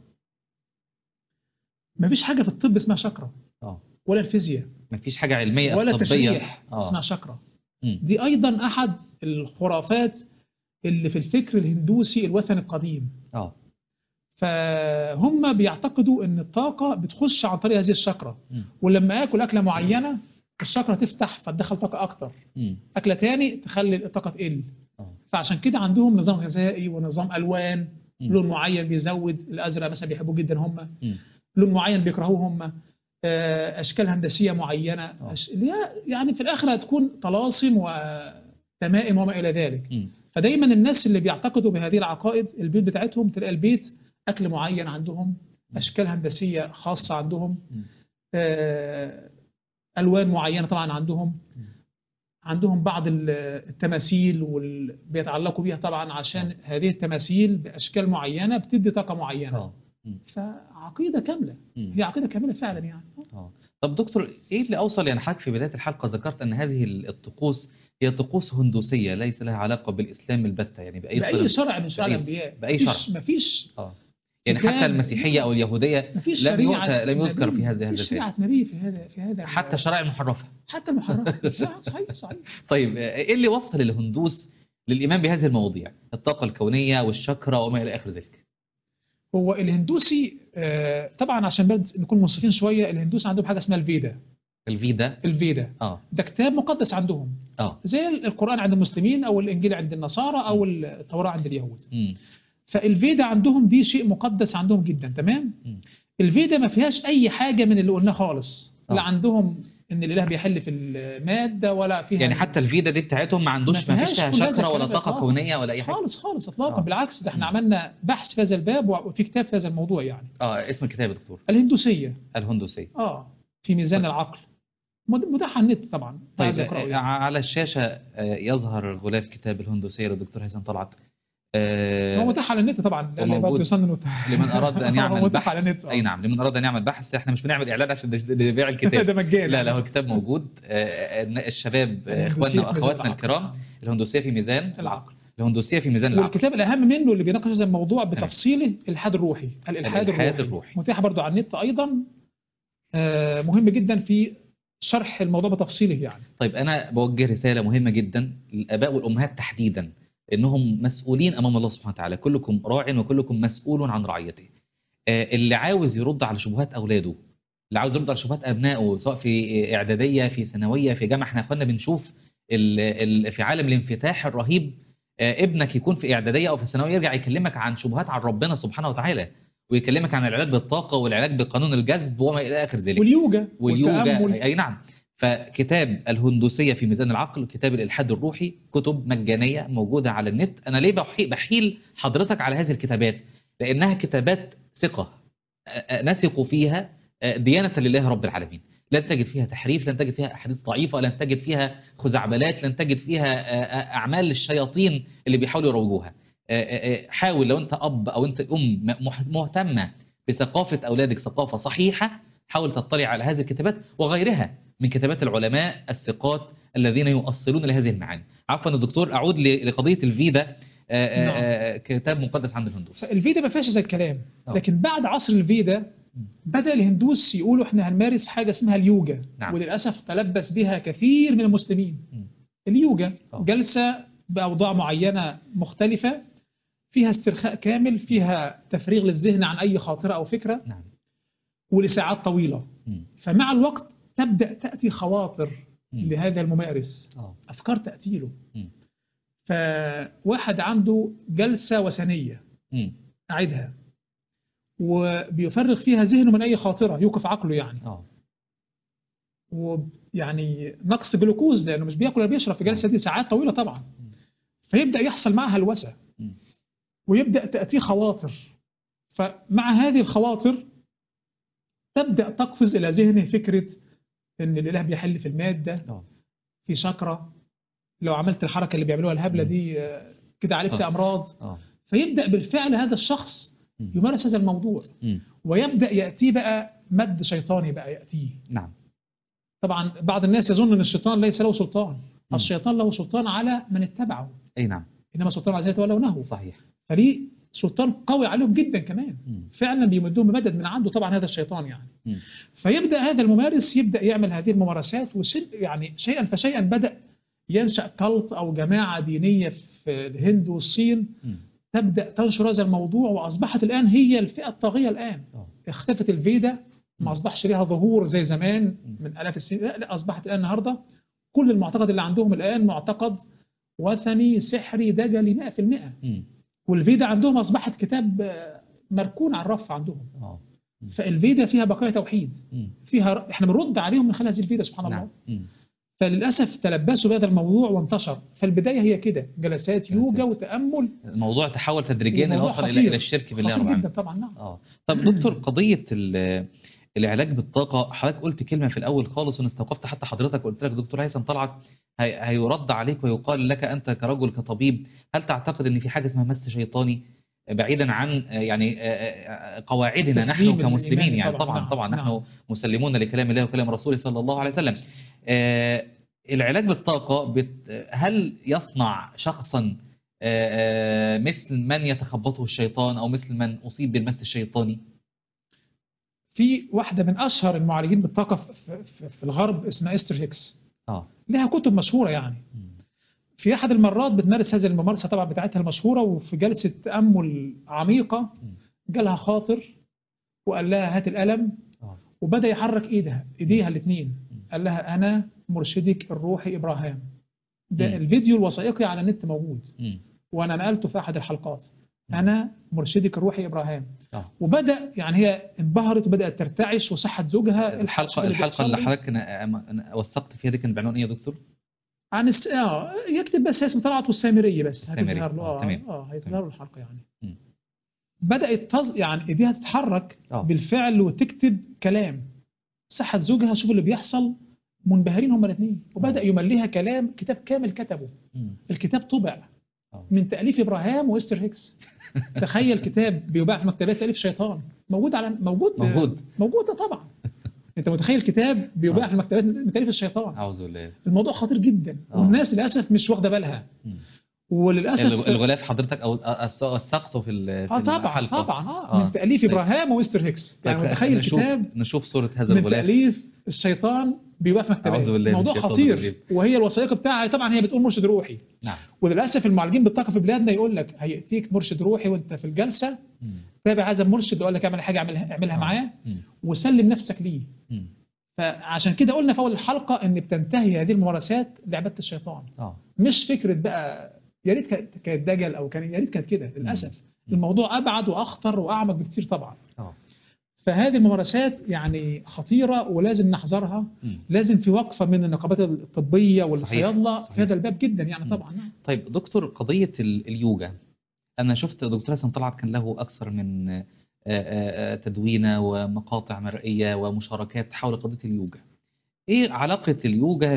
مفيش حاجة في الطب اسمها شكرة اه ولا الفيزياء مفيش حاجة علمية ولا طبية تشريح اه اسمها شكرة مم. دي أيضا أحد الخرافات اللي في الفكر الهندوسي الوثني القديم اه فهم بيعتقدوا ان الطاقة بتخش عن طريق هذه الشكرة مم. ولما اكل اكلة معينة الشكرة تفتح فتدخل طاقة اكتر مم. اكلة تاني تخلي الطاقة تقل اه فعشان كده عندهم نظام غذائي ونظام الوان مم. لون معين بيزود الازرق مثلا بيحبوه جدا هم مم. لون معين بيكرهوه هم آه، اشكال هندسيه معينه آه. أش... اللي هي يعني في الاخر هتكون طلاسم وتمائم وما الى ذلك مم. فدايما الناس اللي بيعتقدوا بهذه العقائد البيت بتاعتهم تلاقي البيت اكل معين عندهم اشكال هندسيه خاصه عندهم مم. آه، الوان معينه طبعا عندهم مم. عندهم بعض ال- التماثيل وال... بيتعلقوا بيها طبعا عشان هذه التماثيل باشكال معينه بتدي طاقه معينه اه مم. فعقيده كامله مم. هي عقيده كامله فعلا يعني اه طب دكتور ايه اللي اوصل يعني حضرتك في بدايه الحلقه ذكرت ان هذه الطقوس هي طقوس هندوسيه ليس لها علاقه بالاسلام البته يعني باي باي صله شرع من شرع بأي- الانبياء بأي مفيش- شرع. مفيش اه يعني كتاب- حتى المسيحيه او اليهوديه مفيش لم شريعه يؤتى- لم يذكر نبي، في هذا- هذا مفيش الشيء. شريعه نبي في هذا في هذا حتى الشرائع المحرفه حتى المحرمات صحيح صحيح صحيح طيب آه، ايه اللي وصل الهندوس للايمان بهذه المواضيع الطاقه الكونيه والشكرة وما الى اخر ذلك هو الهندوسي آه، طبعا عشان برد نكون منصفين شويه الهندوس عندهم حاجه اسمها الفيدا الفيدا الفيدا اه ده كتاب مقدس عندهم اه زي القرآن عند المسلمين أو الإنجيل عند النصارى أو التوراة عند اليهود مم. فالفيدا عندهم دي شيء مقدس عندهم جدا تمام مم. الفيدا ما فيهاش أي حاجة من اللي قلناه خالص آه. لا عندهم إن الإله بيحل في المادة ولا فيها يعني حتى الفيدا دي بتاعتهم ما عندوش ما ما فيش فيهاش فيها كل هذا شكرة ولا الكلام طاقة إطلاقاً. كونية ولا أي حاجة خالص خالص إطلاقا آه. بالعكس ده احنا مم. عملنا بحث في هذا الباب وفي كتاب في هذا الموضوع يعني اه اسم الكتاب يا دكتور الهندوسية الهندوسية اه في ميزان العقل مد- متاح على النت طبعا طيب عايز يقرأه آه، يعني. على الشاشة آه، يظهر غلاف كتاب الهندوسية للدكتور هيثم طلعت آه، هو متاح على النت طبعا اللي وموجود برضه يسنن وت- لمن أراد أن هو يعمل متاح بحث على النت أي نعم لمن أراد أن يعمل بحث إحنا مش بنعمل إعلان عشان نش- نبيع الكتاب ده مجاني لا لا هو الكتاب موجود آه، آه، الشباب آه، الهندوسية إخواننا في ميزان وأخواتنا العقل. الكرام الهندوسية في ميزان العقل العقل الهندوسية في ميزان العقل والكتاب الأهم منه اللي بيناقش هذا الموضوع بتفصيله الإلحاد الروحي الإلحاد الإلحاد الروحي الروحي. متاح برضه على النت أيضا آه، مهم جدا في شرح الموضوع بتفصيله يعني طيب أنا بوجه رسالة مهمة جدا للآباء والأمهات تحديدا إنهم مسؤولين أمام الله سبحانه وتعالى كلكم راع وكلكم مسؤول عن رعيته آه، اللي عاوز يرد على شبهات أولاده اللي عاوز يرد على شبهات أبنائه سواء في إعدادية في ثانوية في جامعة احنا أخوانا بنشوف ال ال في عالم الانفتاح الرهيب آه، ابنك يكون في إعدادية أو في ثانوية يرجع يكلمك عن شبهات عن ربنا سبحانه وتعالى ويكلمك عن العلاج بالطاقة والعلاج بقانون الجذب وما إلى آخر ذلك واليوجا واليوجا والتأمل اي نعم فكتاب الهندوسيه في ميزان العقل وكتاب الالحاد الروحي كتب مجانيه موجوده على النت انا ليه بحي- بحيل حضرتك على هذه الكتابات لانها كتابات ثقه أ- أ- نثق فيها أ، ديانه لله رب العالمين لن تجد فيها تحريف لن تجد فيها احاديث ضعيفه لن تجد فيها خزعبلات لن تجد فيها أ، أ، اعمال للشياطين اللي بيحاولوا يروجوها أ، أ، أ، حاول لو انت اب او انت ام مح- مهتمه بثقافه اولادك ثقافه صحيحه حاول تطلع على هذه الكتابات وغيرها من كتابات العلماء الثقات الذين يؤصلون لهذه المعاني عفوا الدكتور اعود ل- لقضيه الفيدا آه، آه، نعم. آه، كتاب مقدس عند الهندوس فالفيدا ما فيهاش زي الكلام آه. لكن بعد عصر الفيدا بدأ الهندوس يقولوا احنا هنمارس حاجة اسمها اليوجا نعم. وللأسف تلبس بها كثير من المسلمين مم. اليوجا آه. جلسة بأوضاع معينة مختلفة فيها استرخاء كامل فيها تفريغ للذهن عن أي خاطرة أو فكرة نعم ولساعات طويلة مم. فمع الوقت تبدأ تأتي خواطر مم. لهذا الممارس آه. أفكار تأتي له مم. فواحد عنده جلسة وثنية مم. قاعدها وبيفرغ فيها ذهنه من أي خاطرة يوقف عقله يعني اه ويعني نقص جلوكوز لأنه مش بياكل ولا بيشرب في الجلسة دي ساعات طويلة طبعا فيبدأ يحصل معها هلوسة مم. ويبدأ تأتيه خواطر فمع هذه الخواطر تبدأ تقفز إلى ذهنه فكرة إن الإله بيحل في المادة اه في شكرة لو عملت الحركة اللي بيعملوها الهبلة مم. دي آه، كده عالجت آه. أمراض اه فيبدأ بالفعل هذا الشخص مم. يمارس هذا الموضوع مم. ويبدأ يأتيه بقى مد شيطاني بقى يأتيه نعم طبعا بعض الناس يظن ان الشيطان ليس له سلطان مم. الشيطان له سلطان على من اتبعه اي نعم انما سلطان على ذاته ولونه صحيح فليه سلطان قوي عليهم جدا كمان مم. فعلا بيمدهم بمدد من عنده طبعا هذا الشيطان يعني مم. فيبدا هذا الممارس يبدا يعمل هذه الممارسات وسن يعني شيئا فشيئا بدا ينشا كالت او جماعه دينيه في الهند والصين مم. تبدا تنشر هذا الموضوع واصبحت الان هي الفئه الطاغيه الان اه اختفت الفيدا مم. ما اصبحش ليها ظهور زي زمان مم. من الاف السنين لا, لا اصبحت الان النهارده كل المعتقد اللي عندهم الان معتقد وثني سحري دجلي 100% مم. والفيدا عندهم اصبحت كتاب آه، مركون على الرف عندهم اه فالفيدا فيها بقايا توحيد مم. فيها احنا بنرد عليهم من خلال هذه الفيدا سبحان الله نعم مم. فللاسف تلبسوا بهذا الموضوع وانتشر فالبدايه هي كده جلسات يوجا جلسات. وتامل الموضوع تحول تدريجيا الموضوع يوصل الى خطير. الى الشرك بالله رب خطير العالمين جدا طبعا نعم اه طب دكتور قضيه ال- العلاج بالطاقه حضرتك قلت كلمه في الاول خالص وانا استوقفت حتى حضرتك قلت لك دكتور هيثم طلعت هي- هيرد عليك ويقال لك انت كرجل كطبيب هل تعتقد ان في حاجه اسمها مس شيطاني بعيدا عن آه، يعني آه، آه، قواعدنا التسليم نحن كمسلمين الإيماني يعني طبعاً، طبعا نعم، طبعا نعم. نحن مسلمون لكلام الله وكلام رسوله صلى الله عليه وسلم آه، العلاج بالطاقه بت- هل يصنع شخصا آه، آه، مثل من يتخبطه الشيطان او مثل من اصيب بالمس الشيطاني في واحده من اشهر المعالجين بالطاقه في, في, في الغرب اسمها استر هيكس اه لها كتب مشهوره يعني مم. في احد المرات بتمارس هذه الممارسه طبعا بتاعتها المشهوره وفي جلسه تامل عميقه جالها خاطر وقال لها هات القلم اه وبدا يحرك ايدها ايديها الاثنين قال لها انا مرشدك الروحي ابراهام ده مم. الفيديو الوثائقي على النت موجود مم. وانا نقلته في احد الحلقات مم. انا مرشدك الروحي ابراهام آه. وبدا يعني هي انبهرت وبدات ترتعش وصحت زوجها الحلقة اللي الحلقة اللي بيحصل لي. حضرتك أنا- أنا وثقت فيها دي كان بعنوان إيه يا دكتور؟ عن الس... اه يكتب بس اسم طلعت والسامريه بس السامرية. هتظهر له آه، اه تمام. اه هيظهر له الحلقه يعني مم. بدات تز... يعني ايديها تتحرك آه. بالفعل وتكتب كلام صحت زوجها شوف اللي بيحصل منبهرين هما الاثنين وبدا يمليها كلام كتاب كامل كتبه مم. الكتاب طبع آه. من تاليف ابراهام واستر هيكس تخيل كتاب بيباع في مكتبات تاليف شيطان موجود على موجود موجود. موجود طبعا انت متخيل كتاب بيباع آه. في المكتبات من تاليف الشيطان أعوذ بالله الموضوع خطير جدا آه. والناس للاسف مش واخده بالها مم. وللاسف الغ- الغلاف حضرتك أو أس- وثقته في ال- في اه طبعا الحلقة طبعا اه, آه. من تاليف طيب. ابراهام واستر هيكس يعني طيب، متخيل نشوف كتاب نشوف صورة هذا من الغلاف تاليف الشيطان بيباع في مكتبات أعوذ بالله من موضوع الشيطان خطير الرجيم. وهي الوثائق بتاعها طبعا هي بتقول مرشد روحي نعم وللاسف المعالجين بالطاقه في بلادنا يقول لك هياتيك مرشد روحي وانت في الجلسه مم. تابع هذا المرشد يقول لك اعمل حاجه اعملها اعملها آه. معاه مم. وسلم نفسك ليه مم. فعشان كده قلنا في اول الحلقه ان بتنتهي هذه الممارسات لعباده الشيطان آه مش فكره بقى يا ريت كانت كانت دجل او كان يا ريت كانت كده للاسف الموضوع ابعد واخطر واعمق بكتير طبعا آه فهذه الممارسات يعني خطيره ولازم نحذرها مم. لازم في وقفه من النقابات الطبيه والصيادله صحيح. في هذا الباب جدا يعني مم. طبعا نعم. طيب دكتور قضية ال- اليوجا أنا شفت دكتور حسن طلعت كان له أكثر من آه، آه، آه، تدوينة ومقاطع مرئية ومشاركات حول قضية اليوجا إيه علاقة اليوجا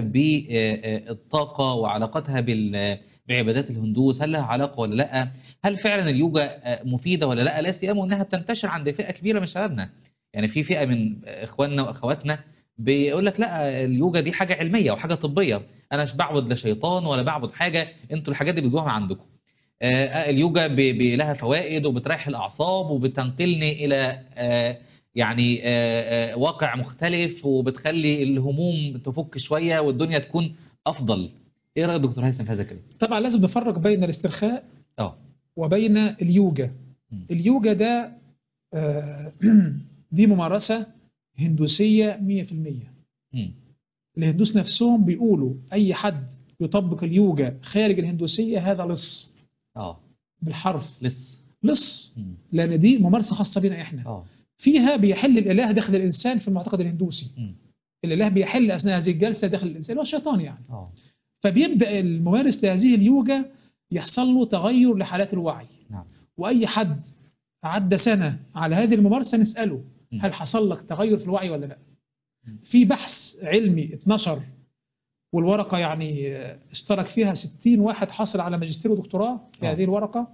بالطاقة وعلاقتها بال- بعبادات الهندوس هل لها علاقة ولا لا هل فعلا اليوجا آه، مفيدة ولا لا لا سيما أنها بتنتشر عند فئة كبيرة من شبابنا يعني في فئة من إخواننا وأخواتنا بيقول لك لا اليوجا دي حاجة علمية وحاجة طبية انا مش بعبد لا شيطان ولا بعبد حاجه انتوا الحاجات دي بتجوها من عندكم آه آه، اليوجا ب- ب- لها فوائد وبتريح الاعصاب وبتنقلني الى آه يعني آه آه واقع مختلف وبتخلي الهموم تفك شويه والدنيا تكون افضل ايه رايك دكتور هيثم في هذا الكلام طبعا لازم نفرق بين الاسترخاء اه وبين اليوجا مم. اليوجا ده آه، دي ممارسه هندوسيه 100% مم. الهندوس نفسهم بيقولوا اي حد يطبق اليوجا خارج الهندوسيه هذا لص اه بالحرف لسه لص مم. لان دي ممارسه خاصه بينا احنا اه فيها بيحل الاله داخل الانسان في المعتقد الهندوسي مم. الاله بيحل اثناء هذه الجلسه داخل الانسان هو الشيطان يعني اه فبيبدا الممارس لهذه اليوجا يحصل له تغير لحالات الوعي نعم واي حد عدى سنه على هذه الممارسه نساله مم. هل حصل لك تغير في الوعي ولا لا مم. في بحث علمي اتنشر والورقه يعني آه، اشترك فيها 60 واحد حصل على ماجستير ودكتوراه في آه. هذه الورقه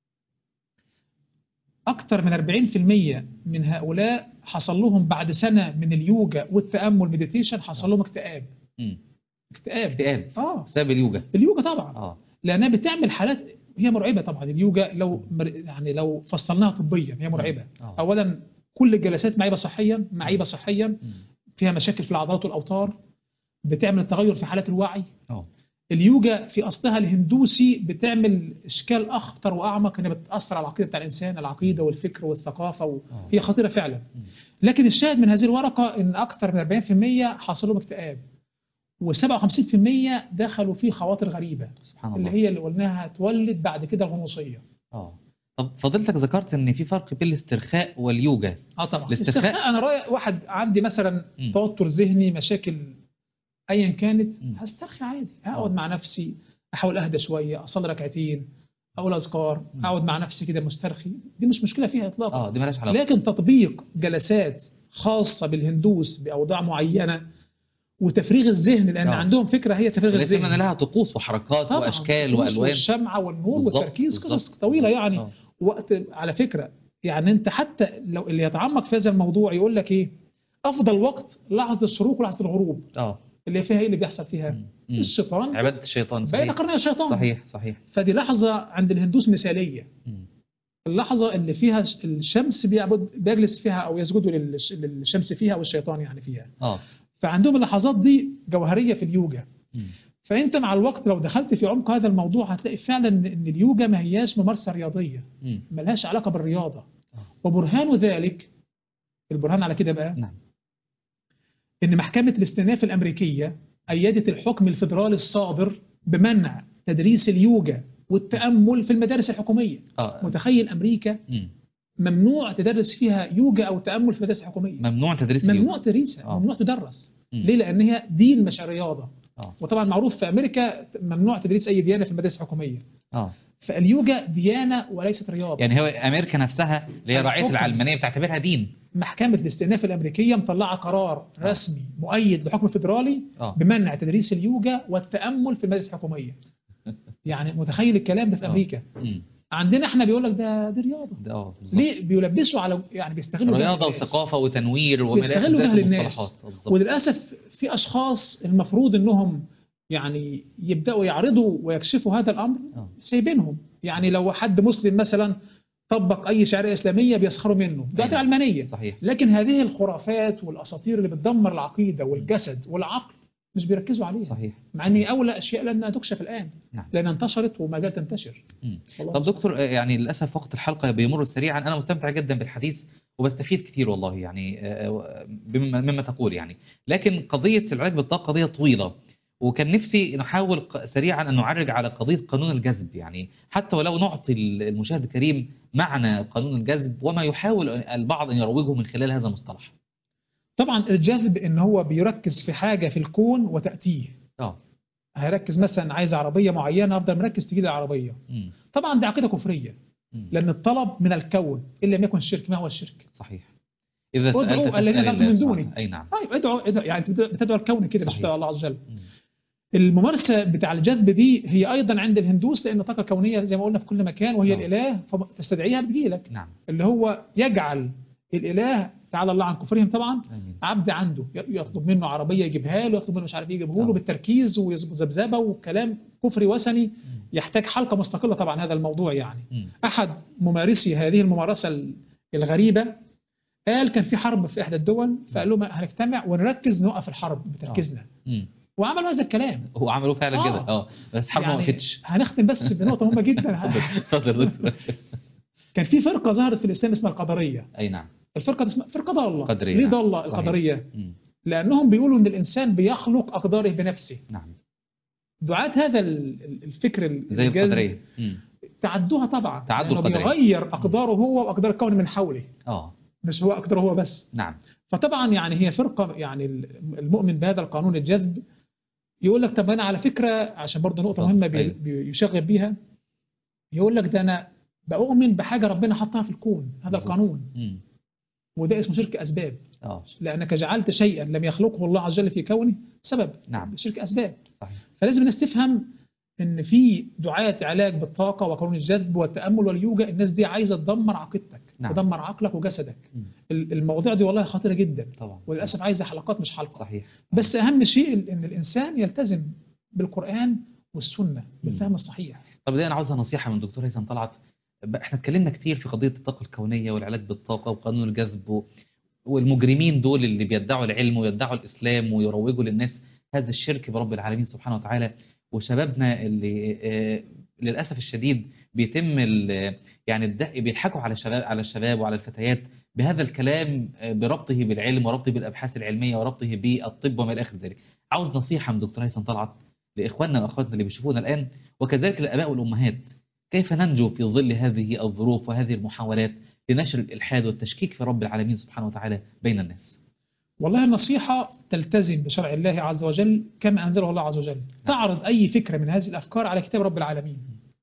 اكثر من 40% من هؤلاء حصل لهم بعد سنه من اليوجا والتامل مديتيشن حصل لهم اكتئاب مم. اكتئاب اكتئاب اه بسبب اليوجا اليوجا طبعا اه لانها بتعمل حالات هي مرعبه طبعا اليوجا لو مر- يعني لو فصلناها طبيا هي مرعبه آه. اولا كل الجلسات معيبه صحيا معيبه صحيا مم. فيها مشاكل في العضلات والاوتار بتعمل تغير في حالات الوعي اه اليوجا في اصلها الهندوسي بتعمل اشكال اخطر واعمق انها بتاثر على العقيده بتاع الانسان العقيده والفكر والثقافه آه. وهي خطيره فعلا مم. لكن الشاهد من هذه الورقه ان اكثر من 40% حصل لهم اكتئاب و57% دخلوا في خواطر غريبه سبحان اللي الله هي اللي قلناها تولد بعد كده الغنوصيه اه طب فضيلتك ذكرت ان في فرق بين الاسترخاء واليوجا اه طبعا الاسترخاء- الاسترخاء انا رايح واحد عندي مثلا مم. توتر ذهني مشاكل ايا كانت مم. هسترخي عادي اقعد آه. مع نفسي احاول اهدى شويه اصلي ركعتين اقول اذكار مم. اقعد مع نفسي كده مسترخي دي مش مشكله فيها اطلاقا اه دي مالهاش علاقه لكن تطبيق جلسات خاصه بالهندوس باوضاع معينه وتفريغ الذهن لان آه. عندهم فكره هي تفريغ لازم ان الذهن لها طقوس وحركات طبعاً، واشكال الطقوس والوان والشمعه والنور بالظبط، والتركيز بالظبط. قصص طويله يعني آه. وقت على فكره يعني انت حتى لو اللي يتعمق في هذا الموضوع يقول لك ايه افضل وقت لحظه الشروق ولحظه الغروب اه اللي فيها ايه اللي بيحصل فيها مم. مم. الشيطان عباده الشيطان بين صحيح قرني الشيطان صحيح صحيح فدي لحظه عند الهندوس مثاليه مم. اللحظه اللي فيها ش- الشمس بيعبد بيجلس فيها او يسجدوا للش- للشمس فيها او الشيطان يعني فيها اه فعندهم اللحظات دي جوهريه في اليوجا مم. فانت مع الوقت لو دخلت في عمق هذا الموضوع هتلاقي فعلا ان إن اليوجا ما هياش ممارسه رياضيه مم. ملهاش علاقه بالرياضه آه. وبرهان ذلك البرهان على كده بقى نعم ان محكمه الاستئناف الامريكيه ايدت الحكم الفيدرالي الصادر بمنع تدريس اليوجا والتامل في المدارس الحكوميه اه متخيل امريكا مم. ممنوع تدرس فيها يوجا او تامل في المدارس الحكوميه ممنوع تدريس اليوم. ممنوع تدريسها آه. ممنوع تدرس مم. ليه لان هي دين مش رياضه اه وطبعا معروف في امريكا ممنوع تدريس اي ديانه في المدارس الحكوميه اه فاليوجا ديانه وليست رياضه يعني هو امريكا نفسها اللي هي راعيه الحكم. العلمانيه بتعتبرها دين محكمه الاستئناف الامريكيه مطلعه قرار رسمي مؤيد بحكم فيدرالي اه بمنع تدريس اليوجا والتامل في المدارس الحكوميه يعني متخيل الكلام ده في آه. امريكا مم. عندنا احنا بيقول لك ده دي رياضه ده اه بالظبط. ليه بيلبسوا على يعني بيستغلوا جهل رياضه الناس. وثقافه وتنوير وما إلى بيستغلوا ذلك جهل من الناس. المصطلحات. بالظبط. وللاسف في اشخاص المفروض انهم يعني يبداوا يعرضوا ويكشفوا هذا الامر آه. سايبينهم يعني لو حد مسلم مثلا طبق اي شعيره اسلاميه بيسخروا منه ده أيوة. علمانيه صحيح لكن هذه الخرافات والاساطير اللي بتدمر العقيده والجسد والعقل مش بيركزوا عليها صحيح مع ان هي اولى اشياء لانها تكشف الان نعم. لانها انتشرت وما زالت تنتشر مم. والله طب دكتور آه، يعني للاسف وقت الحلقه بيمر سريعا انا مستمتع جدا بالحديث وبستفيد كتير والله يعني آه، بمما مما تقول يعني لكن قضيه العلاج بالطاقه قضيه طويله وكان نفسي نحاول ق- سريعا ان نعرج على قضيه قانون الجذب يعني حتى ولو نعطي المشاهد الكريم معنى قانون الجذب وما يحاول البعض ان يروجه من خلال هذا المصطلح. طبعا الجذب ان هو بيركز في حاجه في الكون وتاتيه اه هيركز مثلا عايز عربيه معينه افضل مركز تجي لي العربيه مم. طبعا دي عقيده كفريه مم. لان الطلب من الكون ان لم يكن الشرك ما هو الشرك صحيح اذا ادعوا سالت الذين فاسال زعمتم الله من سبحانه دونه. وتعالى. اي نعم طيب ادعوا ادعوا يعني انت بتدعو الكون كده مش صحيح. بتدعو الله عز وجل مم. الممارسه بتاع الجذب دي هي ايضا عند الهندوس لان طاقه كونيه زي ما قلنا في كل مكان وهي آه. الاله فتستدعيها بتجيلك نعم اللي هو يجعل الاله تعالى الله عن كفرهم طبعا امين عبد عنده ي- يطلب منه عربيه يجيبها له يطلب منه مش عارف ايه يجيبه آه. له بالتركيز وذبذبه وكلام كفري وثني مم. يحتاج حلقه مستقله طبعا هذا الموضوع يعني مم. احد ممارسي هذه الممارسه ال- الغريبه قال كان في حرب في احدى الدول فقال لهم هنجتمع ونركز نوقف الحرب بتركيزنا مم. وعملوا هذا الكلام هو عملوا فعلا آه. كده اه بس حرب ما وقفتش هنختم بس بنقطه مهمه جدا اتفضل يا دكتور كان في فرقه ظهرت في الاسلام اسمها القدريه اي نعم الفرقه دي اسمها فرقه ضاله قدرية، ليه نعم. ضاله صحيح. القدريه مم. لانهم بيقولوا ان الانسان بيخلق اقداره بنفسه نعم دعاة هذا ال- ال- الفكر ال- زي الجاذب القدريه مم. تعدوها طبعا تعدوا لأنه القدرية. بيغير اقداره هو واقدار الكون من حوله اه مش هو اقداره هو بس نعم فطبعا يعني هي فرقه يعني ال- المؤمن بهذا القانون الجذب يقول لك طب انا على فكره عشان برضه نقطه اتفضل. مهمه بي- أيوة. بيشغل بيها يقول لك ده انا بؤمن بحاجه ربنا حطها في الكون هذا بالظبط. القانون مم. وده اسمه شرك اسباب اه لانك جعلت شيئا لم يخلقه الله عز وجل في كونه سبب نعم شرك اسباب صحيح فلازم الناس تفهم ان في دعاة علاج بالطاقه وقانون الجذب والتامل واليوجا الناس دي عايزه تدمر عقيدتك نعم. تدمر عقلك وجسدك مم. ال- المواضيع دي والله خطيره جدا طبعا وللاسف عايزه حلقات مش حلقه صحيح بس اهم شيء ان الانسان يلتزم بالقران والسنه بالفهم الصحيح طب دي انا عاوزها نصيحه من دكتور هيثم طلعت ب- احنا اتكلمنا كتير في قضيه الطاقه الكونيه والعلاج بالطاقه وقانون الجذب و- والمجرمين دول اللي بيدعوا العلم ويدعوا الاسلام ويروجوا للناس هذا الشرك برب العالمين سبحانه وتعالى وشبابنا اللي آه، للاسف الشديد بيتم ال- يعني الدق بيضحكوا على الشباب على الشباب وعلى الفتيات بهذا الكلام آه، بربطه بالعلم وربطه بالابحاث العلميه وربطه بالطب وما الى اخر ذلك عاوز نصيحه من دكتور هيثم طلعت لاخواننا واخواتنا اللي بيشوفونا الان وكذلك للاباء والامهات كيف ننجو في ظل هذه الظروف وهذه المحاولات لنشر الالحاد والتشكيك في رب العالمين سبحانه وتعالى بين الناس والله النصيحه تلتزم بشرع الله عز وجل كما انزله الله عز وجل تعرض اي فكره من هذه الافكار على كتاب رب العالمين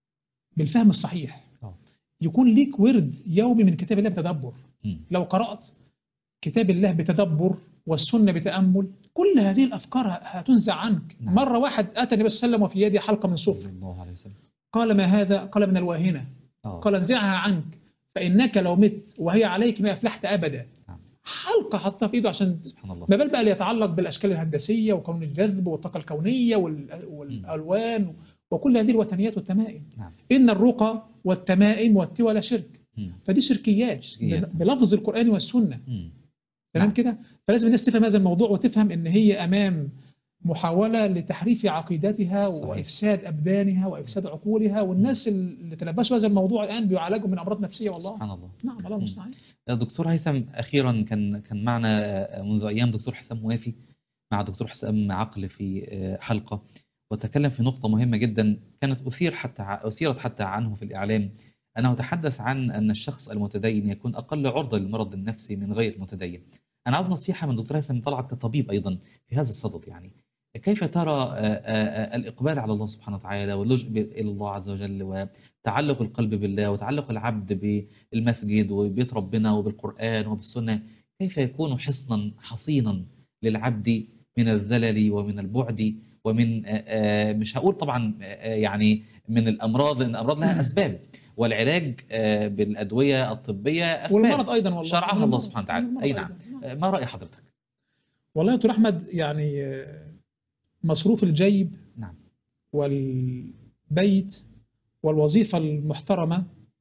بالفهم الصحيح آه. يكون ليك ورد يومي من كتاب الله بتدبر مم. لو قرأت كتاب الله بتدبر والسنة بتأمل كل هذه الأفكار هتنزع عنك نعم. مرة واحد أتى النبي صلى الله عليه وسلم وفي يدي حلقة من صفر صلى الله عليه وسلم قال ما هذا قال من الواهنة آه. قال انزعها عنك فإنك لو مت وهي عليك ما أفلحت أبدا نعم. حلقة حطها في إيده عشان سبحان الله ما بال بقى اللي يتعلق بالأشكال الهندسية وقانون الجذب والطاقة الكونية وال- والألوان وكل هذه الوثنيات والتمائم نعم إن الرقى والتمائم والتولى شرك مم. فدي شركيات شركيات. بلفظ القرآن والسنة مم. تمام نعم. كده فلازم الناس تفهم هذا الموضوع وتفهم ان هي امام محاولة لتحريف عقيدتها صحيح. وإفساد أبدانها وإفساد عقولها والناس اللي تلبسوا هذا الموضوع الآن بيعالجوا من أمراض نفسية والله سبحان الله نعم الله المستعان دكتور هيثم اخيرا كان كان معنا منذ ايام دكتور حسام موافي مع دكتور حسام عقل في حلقه وتكلم في نقطه مهمه جدا كانت اثير حتى اثيرت حتى عنه في الاعلام انه تحدث عن ان الشخص المتدين يكون اقل عرضه للمرض النفسي من غير المتدين. انا عاوز نصيحه من دكتور هيثم طلعت كطبيب ايضا في هذا الصدد يعني كيف ترى الاقبال على الله سبحانه وتعالى واللجوء الى الله عز وجل وتعلق القلب بالله وتعلق العبد بالمسجد وبيت ربنا وبالقران وبالسنه كيف يكون حصنا حصينا للعبد من الزلل ومن البعد ومن مش هقول طبعا يعني من الامراض لان الامراض لها اسباب والعلاج بالادويه الطبيه اسباب والمرض ايضا والله شرعها الله سبحانه وتعالى اي نعم ما راي حضرتك والله يا دكتور احمد يعني مصروف الجيب نعم والبيت والوظيفة المحترمة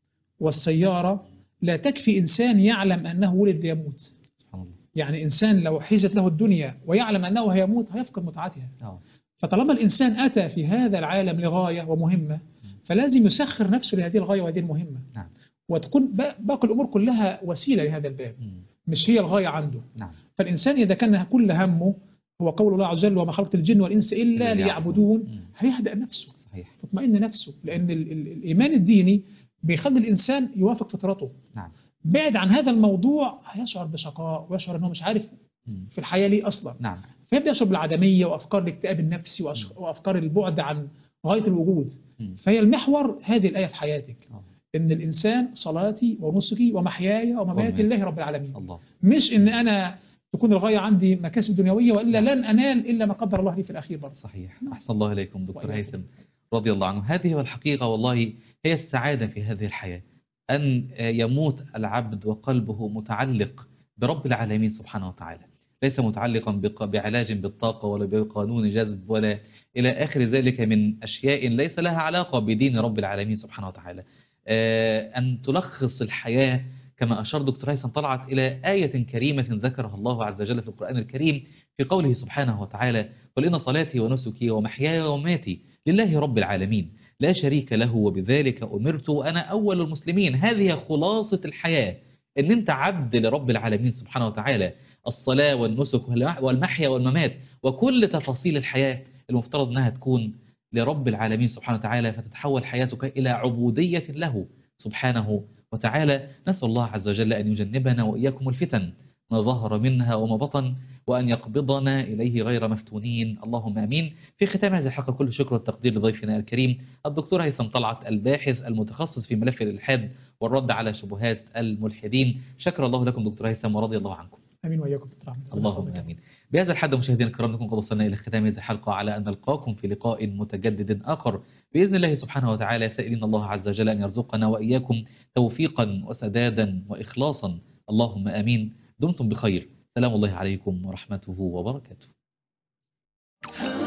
والسيارة لا تكفي إنسان يعلم أنه ولد ليموت سبحان الله يعني إنسان لو حيزت له الدنيا ويعلم أنه هيموت هيفقد متعتها اه فطالما الإنسان أتى في هذا العالم لغاية ومهمة فلازم يسخر نفسه لهذه الغاية وهذه المهمة نعم وتكون باقي الأمور كلها وسيلة لهذا الباب مم. مش هي الغاية عنده نعم فالإنسان إذا كان كل همه هو قول الله عز وجل وما خلقت الجن والإنس إلا إلا ليعبدون مم. هيهدأ نفسه صحيح تطمئن نفسه لأن ال ال الإيمان الديني بيخلي الإنسان يوافق فطرته نعم بعد عن هذا الموضوع هيشعر بشقاء ويشعر أنه مش عارف مم. في الحياة ليه أصلا نعم فيبدأ يشعر بالعدمية وأفكار الاكتئاب النفسي وأش- وأفكار البعد عن غاية الوجود مم. فهي المحور هذه الآية في حياتك آه. إن الإنسان صلاتي ونسكي ومحياي ومماتي ومماتي. لله رب العالمين الله مش إن أنا تكون الغاية عندي مكاسب دنيوية وإلا لن أنال إلا ما قدر الله لي في الأخير برضه صحيح أحسن الله إليكم دكتور وإياكم. هيثم رضي الله عنه هذه هو الحقيقة والله هي السعادة في هذه الحياة أن يموت العبد وقلبه متعلق برب العالمين سبحانه وتعالى ليس متعلقا بق- بعلاج بالطاقة ولا بقانون جذب ولا إلى آخر ذلك من أشياء ليس لها علاقة بدين رب العالمين سبحانه وتعالى آه، أن تلخص الحياة كما أشار دكتور هيثم طلعت إلى آية كريمة ذكرها الله عز وجل في القرآن الكريم في قوله سبحانه وتعالى قل إن صلاتي ونسكي ومحياي ومماتي لله رب العالمين لا شريك له وبذلك أمرت وأنا أول المسلمين هذه خلاصة الحياة إن أنت عبد لرب العالمين سبحانه وتعالى الصلاة والنسك والمح- والمحيا والممات وكل تفاصيل الحياة المفترض أنها تكون لرب العالمين سبحانه وتعالى فتتحول حياتك إلى عبودية له سبحانه وتعالى نسأل الله عز وجل أن يجنبنا وإياكم الفتن ما ظهر منها وما بطن وأن يقبضنا إليه غير مفتونين اللهم آمين في ختام هذه الحلقة كل شكر والتقدير لضيفنا الكريم الدكتور هيثم طلعت الباحث المتخصص في ملف الإلحاد والرد على شبهات الملحدين شكر الله لكم دكتور هيثم ورضي الله عنكم امين واياكم دكتور احمد اللهم امين. بهذا الحد مشاهدينا الكرام نكون قد وصلنا الى ختام هذه الحلقه على ان نلقاكم في لقاء متجدد اخر باذن الله سبحانه وتعالى سائلين الله عز وجل ان يرزقنا واياكم توفيقا وسدادا واخلاصا اللهم امين دمتم بخير سلام الله عليكم ورحمته وبركاته.